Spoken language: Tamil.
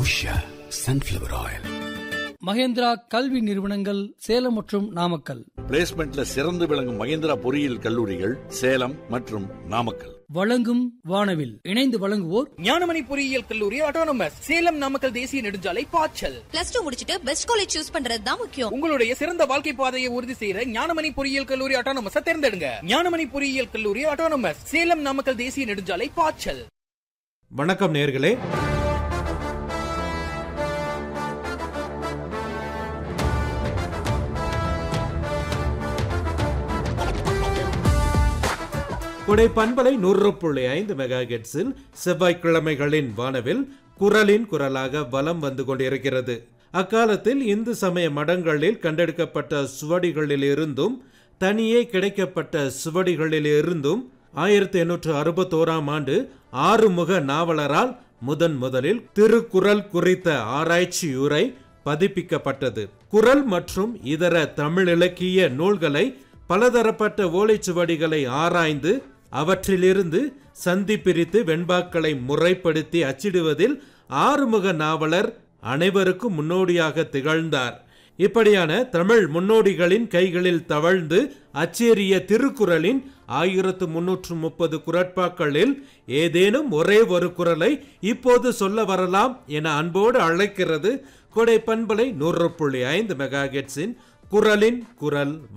உஷா சன்ஃபிளவர் ஆயில் மகேந்திரா கல்வி நிறுவனங்கள் சேலம் மற்றும் நாமக்கல் பிளேஸ்மெண்ட்ல சிறந்து விளங்கும் மகேந்திரா பொறியியல் கல்லூரிகள் சேலம் மற்றும் நாமக்கல் வழங்கும் வானவில் இணைந்து வழங்குவோர் ஞானமணி பொறியியல் கல்லூரி ஆட்டோனமஸ் சேலம் நாமக்கல் தேசிய நெடுஞ்சாலை பாய்ச்சல் பிளஸ் டூ முடிச்சிட்டு பெஸ்ட் காலேஜ் சூஸ் பண்றது தான் முக்கியம் உங்களுடைய சிறந்த வாழ்க்கை பாதையை உறுதி செய்யற ஞானமணி பொறியியல் கல்லூரி ஆட்டோனமஸ் தேர்ந்தெடுங்க ஞானமணி பொறியியல் கல்லூரி ஆட்டோனமஸ் சேலம் நாமக்கல் தேசிய நெடுஞ்சாலை பாய்ச்சல் வணக்கம் நேர்களே குடை பண்பலை நூறு புள்ளி ஐந்து மெகா ஹெட்ஸில் செவ்வாய்க்கிழமைகளின் வானவில் குரலின் குரலாக வலம் வந்து கொண்டிருக்கிறது அக்காலத்தில் இந்து சமய மடங்களில் கண்டெடுக்கப்பட்ட சுவடிகளில் இருந்தும் தனியே கிடைக்கப்பட்ட சுவடிகளில் இருந்தும் ஆயிரத்தி எண்ணூற்று அறுபத்தோராம் ஆண்டு ஆறுமுக நாவலரால் முதன் முதலில் திருக்குறள் குறித்த ஆராய்ச்சியுரை பதிப்பிக்கப்பட்டது குறள் மற்றும் இதர தமிழ் இலக்கிய நூல்களை பலதரப்பட்ட ஓலைச்சுவடிகளை ஆராய்ந்து அவற்றிலிருந்து சந்தி பிரித்து வெண்பாக்களை முறைப்படுத்தி அச்சிடுவதில் ஆறுமுக நாவலர் அனைவருக்கும் முன்னோடியாக திகழ்ந்தார் இப்படியான தமிழ் முன்னோடிகளின் கைகளில் தவழ்ந்து அச்சேறிய திருக்குறளின் ஆயிரத்து முன்னூற்று முப்பது குரட்பாக்களில் ஏதேனும் ஒரே ஒரு குரலை இப்போது சொல்ல வரலாம் என அன்போடு அழைக்கிறது கொடை பண்பலை நூறு புள்ளி ஐந்து மெகா குரலின் குரல்